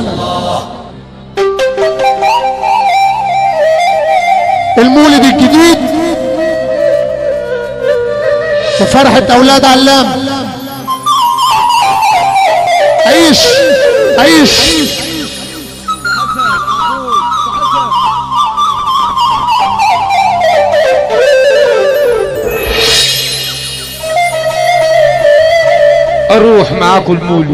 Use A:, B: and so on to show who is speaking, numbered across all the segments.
A: المولد الجديد وفرحة أولاد علام عيش عيش
B: اروح معاكم المولد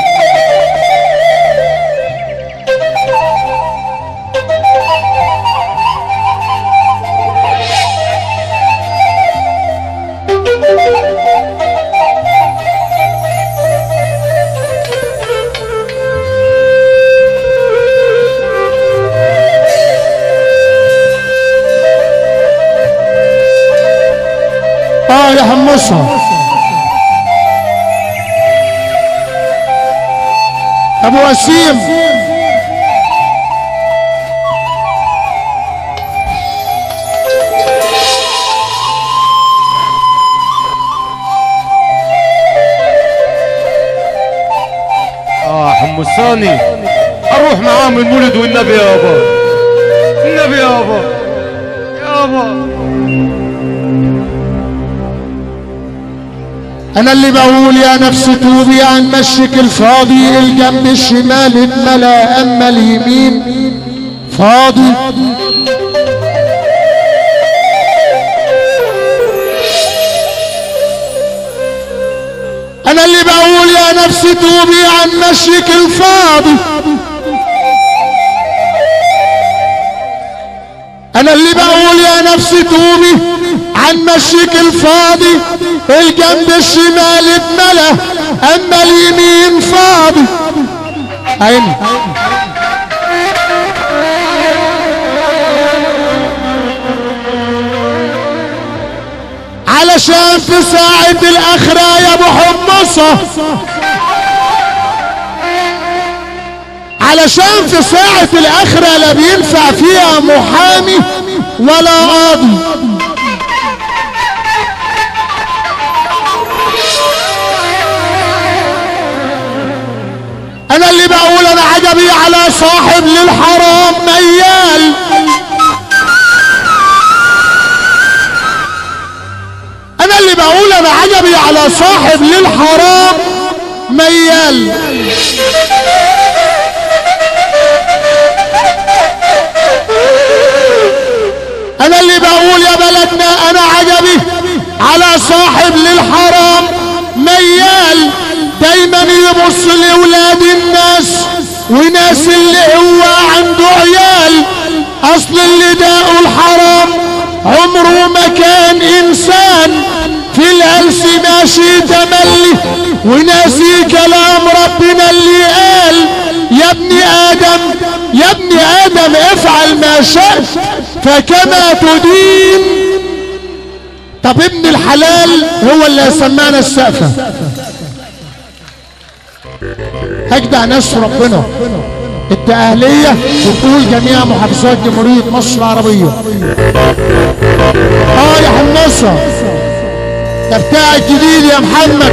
A: اه يا حمصها ابو وسيم
B: اه حمصاني اروح معاهم المولد والنبي يابا النبي يابا يابا
A: انا اللي بقول يا نفس توبي عن مشيك الفاضي الجنب الشمال اتملا اما اليمين فاضي انا اللي بقول يا نفس توبي عن مشيك الفاضي انا اللي بقول يا نفس توبي عن مشيك الفاضي الجنب الشمال اتملى اما اليمين فاضي عيني علشان في ساعة الأخرى يا أبو حمصة علشان في ساعة الآخرة لا بينفع فيها محامي ولا قاضي أنا اللي بقول أنا عجبي على صاحب للحرام ميال أنا اللي بقول أنا عجبي على صاحب للحرام ميال انا اللي بقول يا بلدنا انا عجبي على صاحب للحرام ميال دايما يبص لاولاد الناس وناس اللي هو عنده عيال اصل اللي داقوا الحرام عمره ما كان انسان في الهلس ماشي تملي وناسي كلام ربنا اللي قال يا ابن ادم يا ابن ادم افعل ما شئت فكما تدين طب ابن الحلال هو اللي سمعنا السقفة اجدع ناس ربنا التأهلية بتقول جميع محافظات جمهورية مصر العربية اه يا حمصة ده بتاع الجديد يا محمد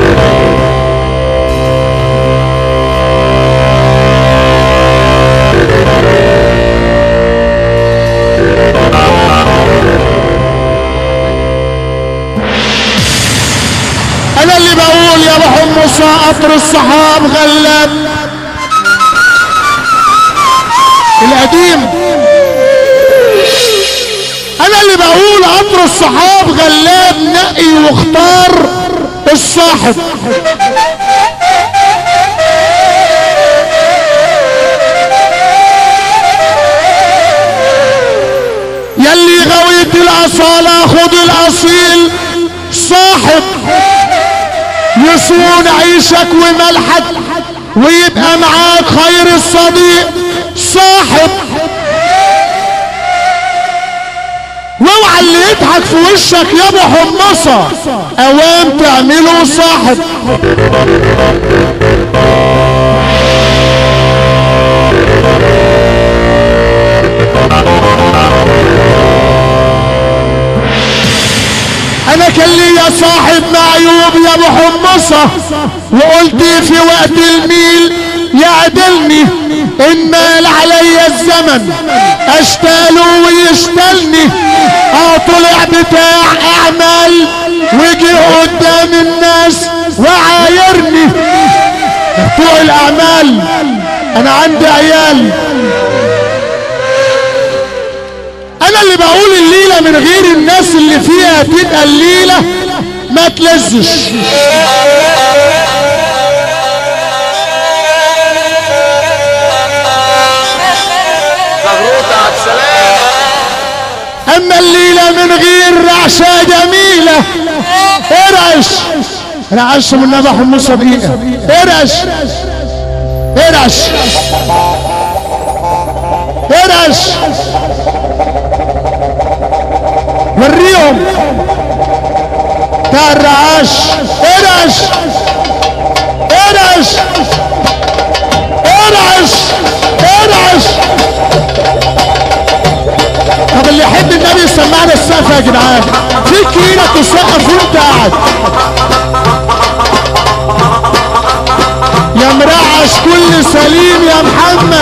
A: انا اللي بقول يا ابو حمصة قطر الصحاب غلاب القديم انا اللي بقول قطر الصحاب غلاب نقي واختار الصاحب يلي غويت الاصالة خد الاصيل صاحب يصون عيشك وملحك ويبقى معاك خير الصديق صاحب واوعى اللي يضحك في وشك يا ابو حمصه اوام تعمله صاحب انا كان ليا صاحب معيوب يا ابو حمصه وقلت في وقت الميل يعدلني ان مال علي الزمن اشتاله ويشتلني اه طلع بتاع اعمال وجي قدام الناس وعايرني بتوع الاعمال انا عندي عيال انا اللي بقول الليلة من غير الناس اللي فيها تبقى الليلة ما تلزش
C: مبروك على السلام
A: اما الليلة من غير رعشة جميلة ارعش رعش من نبح موسى دقيقة ارعش ارعش ارعش وريهم بتاع الرعاش ارعش ارعش ارعش ارعش طب اللي يحب النبي يسمعنا السقف يا جدعان فيك ايدك تسقف وانت قاعد يا مرعش كل سليم يا محمد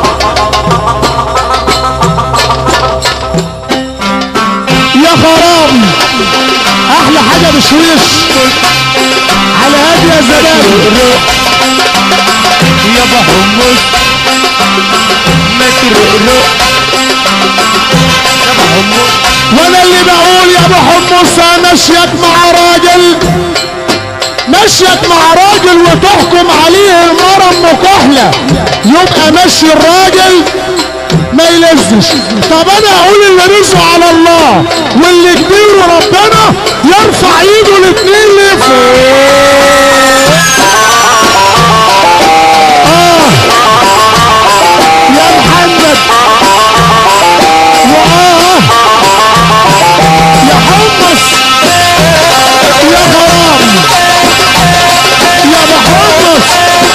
A: يا خرام احلى حاجه بشويش على هادي يا زبادي
B: يا بحمص مترقلق يا بحمص
A: وانا اللي بقول يا ابو حمصة مشيك مع راجل مشيك مع راجل وتحكم عليه المرة ام كحلة يبقى مشي الراجل ما يلزش طب انا اقول اللي رزقه على الله واللي كبير ربنا يرفع ايده الاتنين لفوق آه. يا محمد وآه يا حمص يا غرام يا بحمص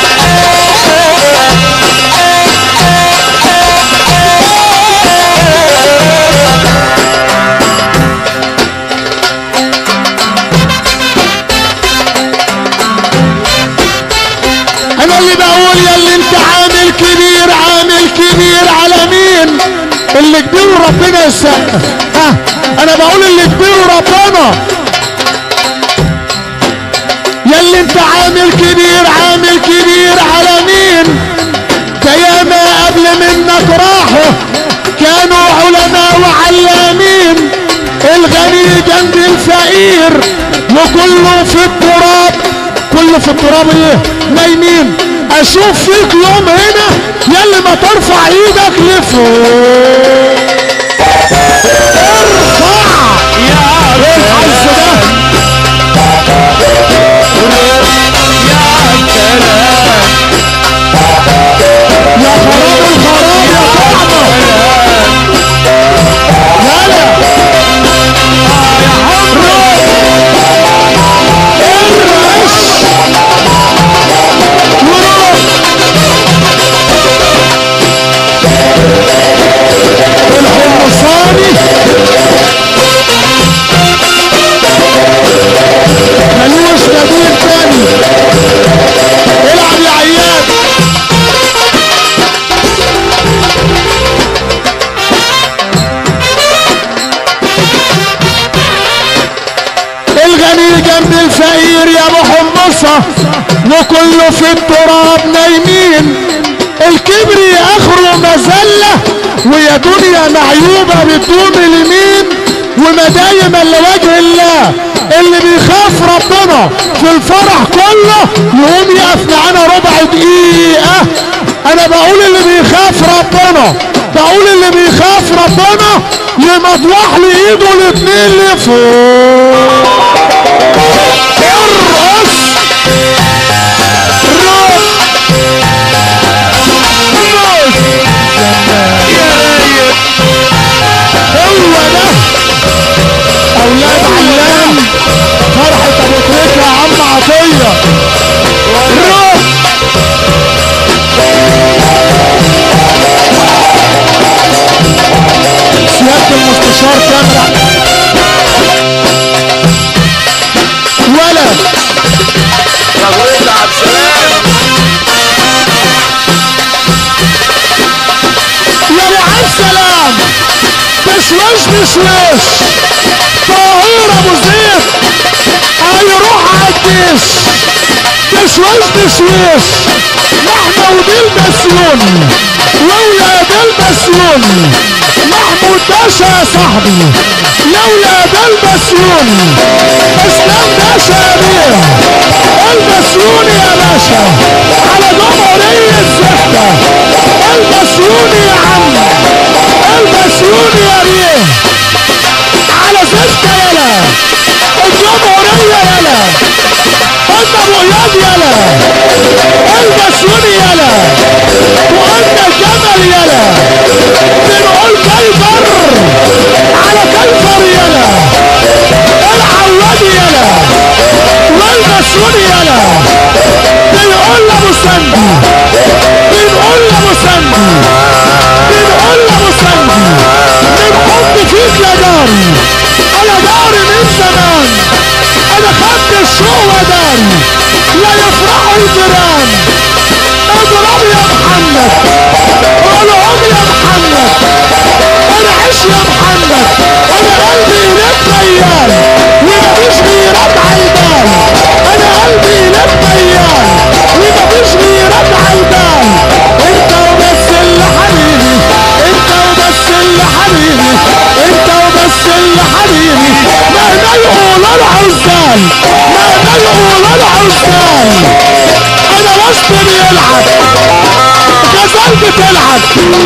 A: انا اللي بقول يا اللي انت عامل كبير عامل كبير على مين اللي كبير ربنا يسقف ها انا بقول اللي كبير ربنا يا اللي انت عامل كبير عامل كبير على مين ده ياما قبل منك راحوا كانوا علماء وعلامين الغني جنب الفقير وكله في التراب كله في التراب ايه نايمين اشوف فيك يوم هنا يلي ما ترفع ايدك لفوق ارفع
B: يا
A: ايه الحظ ده يا خراب الخراب يا طعمه يلا يا حمرو ارقص وروح الحمصاني ملوش نظير تاني العب يا عيال الغني جنب الفقير يا ابو حمصه وكله في التراب نايمين الكبر اخره مذله ويا دنيا معيوبه بتقوم اليمين ومدايم لوجه الله اللي بيخاف ربنا في الفرح كله يقوم يقف معانا ربع دقيقه انا بقول اللي بيخاف ربنا بقول اللي بيخاف ربنا يمطوح لي ايده الاتنين لفوق ارقص روح هو ده اولاد علام فرحة ابو تريكة يا عم عطية روح سيادة المستشار كامرة بشويش طاهر ابو زيد هيروح عالجيش بشويش بشويش محمود البسيون وولاد البسيون محمود باشا يا صاحبي يا ولاد البسيون اسلام باشا يا بيه البسيون يا باشا على جمهورية زفتة البسيون يا عم البسيون يا بيه على زفتة يلا الجمهورية يلا قلنا ابو اياد يلا البسيون يلا وقلنا الجمل يلا بنقول كيفر على كيفر يلا العواد يلا والمسؤول يلا بنقول لابو سندي بنقول لابو سندي بنقول لابو سندي بنحط فيك يا جاري انا جاري من زمان انا خدت الشوق وداري لا يفرحوا الجيران اضرب يا محمد قولهم يا محمد انا عيش يا محمد انا قلبي لك ميال ومفيش غيرك عالبال انا قلبي لك ميال ومفيش غيرك عالبال انت وبس اللي حبيبي انت وبس اللي حبيبي انت وبس اللي حبيبي مهما يقول العزال مهما يقول العزال انا وسط بيلعب غزال بتلعب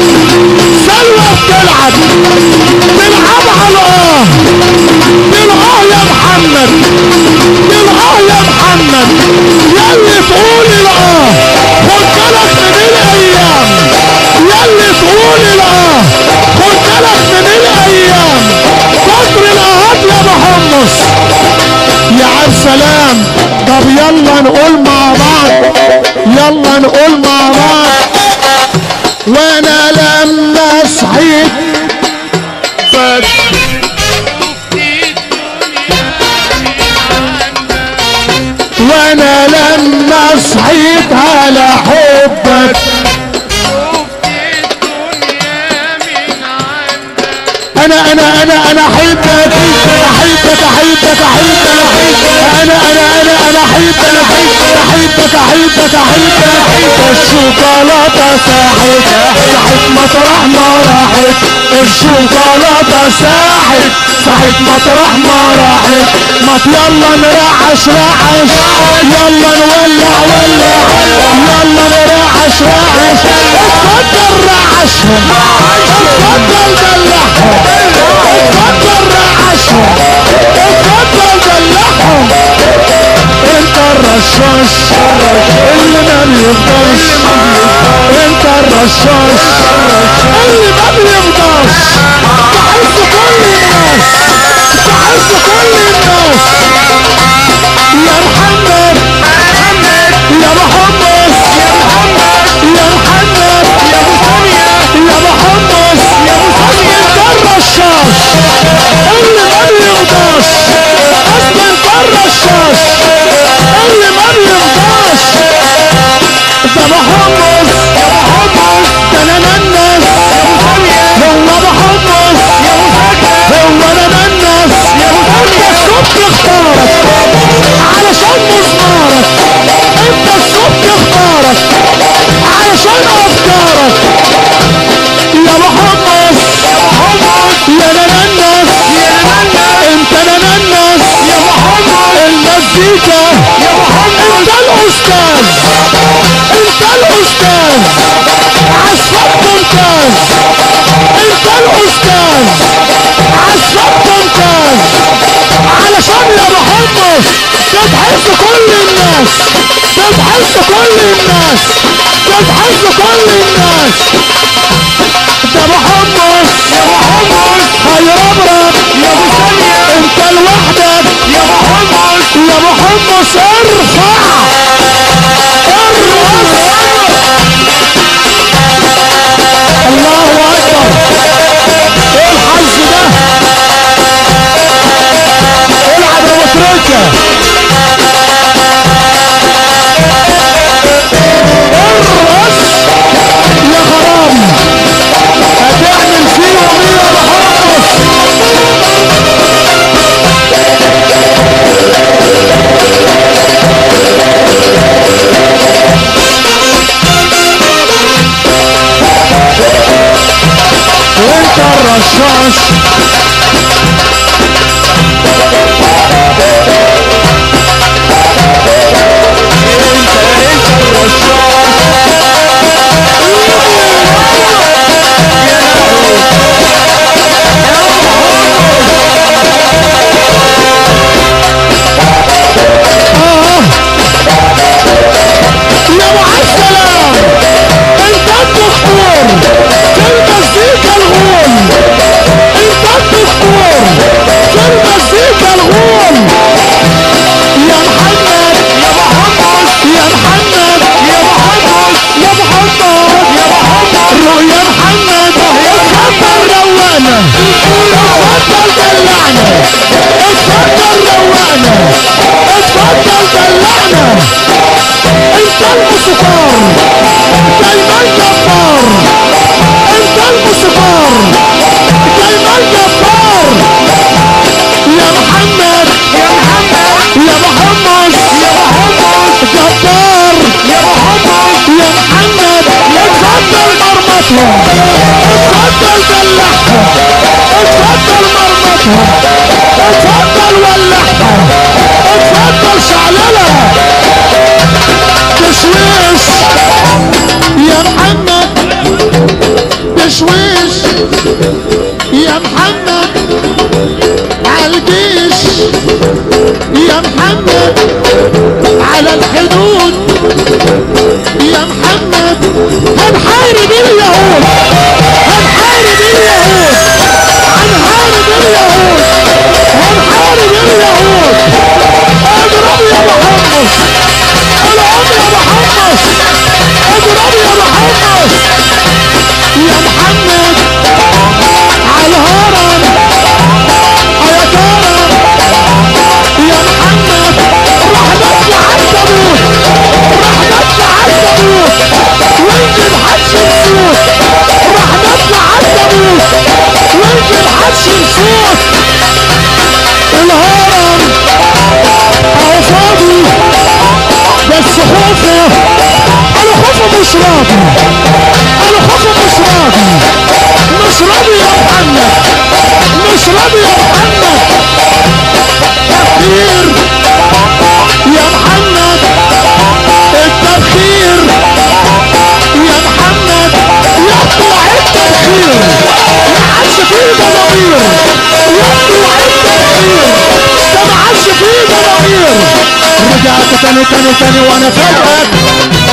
A: سلوى بتلعب تلعب على اه تلقاه يا محمد تلقاه يا محمد يلي تقول الاه خد بالك من الايام يلي تقول الاه خد بالك من الايام كتر الاهات يا محمص يا عبد سلام طب يلا نقول مع بعض يلا نقول مع بعض وانا لما صحيت بس وانا لما صحيت على حبك انا انا انا انا احبك احبك احبك احبك انا انا انا انا احبك احبك احبك احبك الشوكولاته ساحت ساحت مطرح ما راحت الشوكولاته ساحت ساحت مطرح ما راحت ما يلا نرعش رعش يلا نولع ولع يلا نرعش رعش اتفضل رعشهم اتفضل دلعهم اتفضل رعشهم اتفضل دلعهم انت الرشاش اللي ما بيفضلش انت الرشاش اللي ما بيفضلش تحس كل الناس تحس كل الناس يا محمد يا محمد يا محمد يا مسامية يا محمد يا مسامية انت الرشاش اللي ما بيفضلش اسمع انت الرشاش اللي ما بيرضاش ده محمص يا محمص ده انا منس هو محمص يا مسجد هو انا منس يا مسجد انت الصبح اختارك علشان مسمارك انت الصبح اختارك علشان افكارك يا محمص يا محمص يا ننس يا ننس انت ننس يا محمد المزيكا يا محمد انت الاستاذ انت الاستاذ عصفك ممتاز انت الاستاذ عصفك ممتاز علشان يا محمد تتحس كل الناس تتحس كل الناس تتحس كل الناس ده محمد يا محمد هيربرب يا مسلم انت لوحدك يا محمد يا محمد ارفع ارفع الله اكبر ايه الحظ ده العب يا متركه ارقص يا خراب
B: الرشاش انت انت الرشاش يا لهوي
A: يا ابو عالسلام انت الدكتور في المزيكا الغول انت الدكتور في المزيكا الغول يا محمد
B: يا محمد
A: يا محمد
B: يا محمد
A: يا محمد
B: يا محمد
A: رؤيا محمد اتفضل روانا اتفضل دلعنا اتفضل روانا اتفضل دلعنا انت الموسيقار دايما جبار انت الموسيقار دايما جبار يا محمد
B: يا محمد
A: يا محمد
B: يا محمد
A: جبار
B: يا محمد
A: يا محمد اتفضل مرمطهم اتفضل دلعهم اتفضل مرمطهم اتفضل ولعهم اتفضل شعللها تشويش يا محمد تشويش يا محمد عالجيش يا محمد على الحدود يا محمد هنحارب اليهود هنحارب اليهود هنحارب اليهود هنحارب اليهود اضرب يا محمد العم يا محمد اضرب يا محمد يا محمد على الهرم يا كرم يا محمد رحمتك عالتابوت رحمتك عالتابوت وانزل حدش الصوت رحمتك عالتابوت وانزل حدش الصوت الهرم اهو فاضي بس خوفه انا خوفه مش راضي انا خوفه مش راضي مش راضي يا محمد مش راضي يا محمد تبخير يا محمد التبخير يا محمد يطلع التبخير ما عادش فيه ضمير يطلع التبخير ده ما عادش فيه ضمير رجعت تاني تاني تاني وانا فاجئك